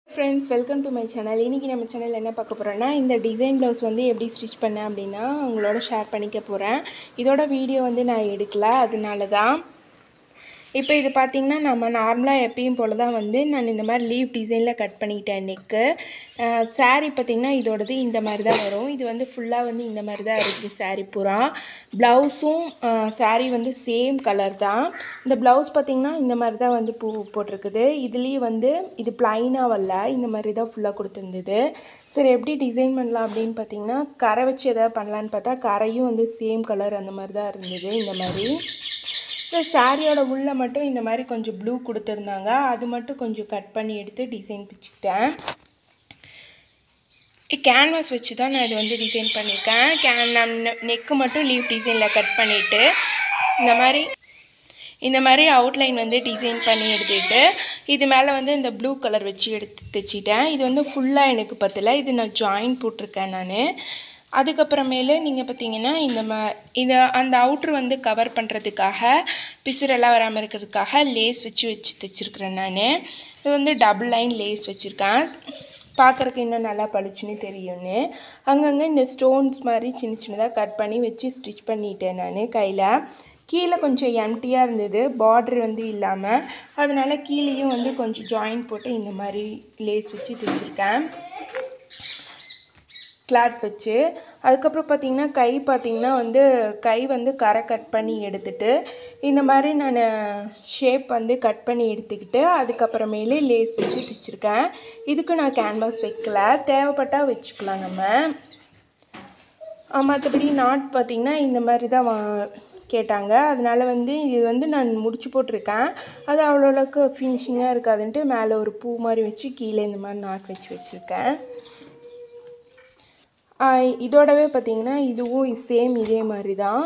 friends welcome to my channel இன்றைக்கி நம்ம channel என்ன பார்க்க போகிறோன்னா இந்த டிசைன் ப்ளவுஸ் வந்து எப்படி ஸ்டிச் பண்ணேன் அப்படின்னா உங்களோட ஷேர் பண்ணிக்க போகிறேன் இதோட வீடியோ வந்து நான் எடுக்கல அதனால தான் இப்போ இது பார்த்திங்கன்னா நம்ம நார்மலாக எப்பயும் போல் தான் வந்து நான் இந்த மாதிரி லீவ் டிசைனில் கட் பண்ணிக்கிட்டேன் நெக்கு saree பார்த்திங்கன்னா இதோடது இந்த மாதிரி தான் வரும் இது வந்து ஃபுல்லாக வந்து இந்த மாதிரி தான் இருக்குது saree பூரா ப்ளவுஸும் saree வந்து சேம் கலர் தான் இந்த ப்ளவுஸ் பார்த்திங்கன்னா இந்த மாதிரி தான் வந்து பூ போட்டிருக்குது இதுலேயும் வந்து இது ப்ளைனாக வரல இந்த மாதிரி தான் ஃபுல்லாக கொடுத்துருந்தது சரி எப்படி டிசைன் பண்ணலாம் அப்படின்னு பார்த்தீங்கன்னா கரை வச்சு எதாவது பண்ணலான்னு பார்த்தா கரையும் வந்து சேம் கலர் அந்த மாதிரி தான் இருந்தது இந்த மாதிரி இந்த சாரியோட உள்ள மட்டும் இந்த மாதிரி கொஞ்சம் ப்ளூ கொடுத்துருந்தாங்க அது மட்டும் கொஞ்சம் கட் பண்ணி எடுத்து டிசைன் பிச்சுக்கிட்டேன் கேன்வாஸ் வச்சு தான் நான் இது வந்து டிசைன் பண்ணியிருக்கேன் கேன் நான் நெக்கு மட்டும் லீவ் டிசைனில் கட் பண்ணிவிட்டு இந்த மாதிரி இந்த மாதிரி அவுட்லைன் வந்து டிசைன் பண்ணி எடுத்துக்கிட்டு இது மேலே வந்து இந்த ப்ளூ கலர் வச்சு எடுத்து தைச்சிட்டேன் இது வந்து ஃபுல்லாக எனக்கு பத்தல இது நான் ஜாயின் போட்டிருக்கேன் நான் அதுக்கப்புறமேலு நீங்கள் பார்த்தீங்கன்னா இந்த மா இதை அந்த அவுட்ரு வந்து கவர் பண்ணுறதுக்காக பிசுரெல்லாம் வராமல் இருக்கிறதுக்காக லேஸ் வச்சு வச்சு தைச்சிருக்கிறேன் நான் இது வந்து டபுள் லைன் லேஸ் வச்சுருக்கேன் பார்க்குறக்கு இன்னும் நல்லா பளிச்சுன்னு தெரியும்னு அங்கங்கே இந்த ஸ்டோன்ஸ் மாதிரி சின்ன சின்னதாக கட் பண்ணி வச்சு ஸ்டிச் பண்ணிட்டேன் நான் கையில் கீழே கொஞ்சம் எம்டியாக இருந்தது பார்ட்ரு வந்து இல்லாமல் அதனால் கீழேயும் வந்து கொஞ்சம் ஜாயின் போட்டு இந்த மாதிரி லேஸ் வச்சு தைச்சிருக்கேன் கிளாத் வச்சு அதுக்கப்புறம் பார்த்திங்கன்னா கை பார்த்திங்கன்னா வந்து கை வந்து கரை கட் பண்ணி எடுத்துட்டு இந்த மாதிரி நான் ஷேப் வந்து கட் பண்ணி எடுத்துக்கிட்டு அதுக்கப்புறமேலே லேஸ் வச்சு தைச்சிருக்கேன் இதுக்கு நான் கேன்வாஸ் வைக்கல தேவைப்பட்டால் வச்சுக்கலாம் நம்ம மற்றபடி நாட் பார்த்திங்கன்னா இந்த மாதிரி தான் வா கேட்டாங்க அதனால் வந்து இது வந்து நான் முடிச்சு போட்டிருக்கேன் அது அவ்வளோவுக்கு ஃபினிஷிங்காக இருக்காதுன்ட்டு மேலே ஒரு பூ மாதிரி வச்சு கீழே இந்த மாதிரி நாட் வச்சு வச்சுருக்கேன் இதோடவே பார்த்திங்கன்னா இதுவும் சேம் இதே மாதிரி தான்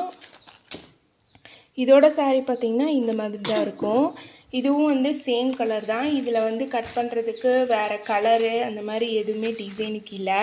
இதோட saree பார்த்திங்கன்னா இந்த மாதிரி தான் இருக்கும் இதுவும் வந்து சேம் கலர் தான் இதில் வந்து கட் பண்ணுறதுக்கு வேறு கலரு அந்த மாதிரி எதுவுமே டிசைனுக்கு இல்லை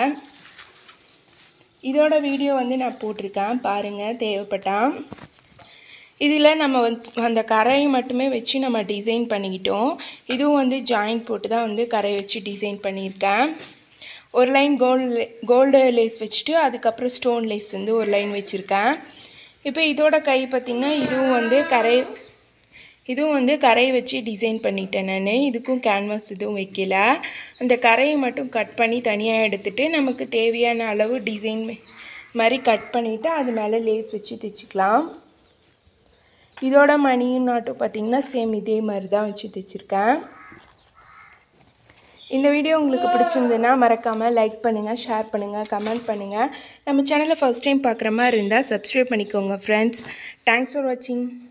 இதோட வீடியோ வந்து நான் போட்டிருக்கேன் பாருங்கள் தேவைப்பட்டால் இதில் நம்ம வந்து அந்த கரையை மட்டுமே வச்சு நம்ம டிசைன் பண்ணிக்கிட்டோம் இதுவும் வந்து ஜாயின் போட்டு தான் வந்து கரையை வச்சு டிசைன் பண்ணியிருக்கேன் ஒரு லைன் கோல்டு கோல்டு லேஸ் வச்சுட்டு அதுக்கப்புறம் ஸ்டோன் லேஸ் வந்து ஒரு லைன் வச்சுருக்கேன் இப்போ இதோட கை பார்த்திங்கன்னா இதுவும் வந்து கரை இதுவும் வந்து கரையை வச்சு டிசைன் பண்ணிட்டேன் நான் இதுக்கும் கேன்வாஸ் எதுவும் வைக்கல அந்த கரையை மட்டும் கட் பண்ணி தனியாக எடுத்துகிட்டு நமக்கு தேவையான அளவு டிசைன் மாதிரி கட் பண்ணிவிட்டு அது மேலே லேஸ் வச்சு தைச்சிக்கலாம் இதோட மணியும் நாட்டும் பார்த்திங்கன்னா சேம் இதே மாதிரி தான் வச்சு தைச்சிருக்கேன் இந்த வீடியோ உங்களுக்கு பிடிச்சிருந்ததுன்னா மறக்காமல் லைக் பண்ணுங்கள் ஷேர் பண்ணுங்கள் கமெண்ட் பண்ணுங்கள் நம்ம சேனலை ஃபஸ்ட் டைம் பார்க்குற மாதிரி இருந்தால் சப்ஸ்கிரைப் பண்ணிக்கோங்க ஃப்ரெண்ட்ஸ் தேங்க்ஸ் ஃபார் வாட்சிங்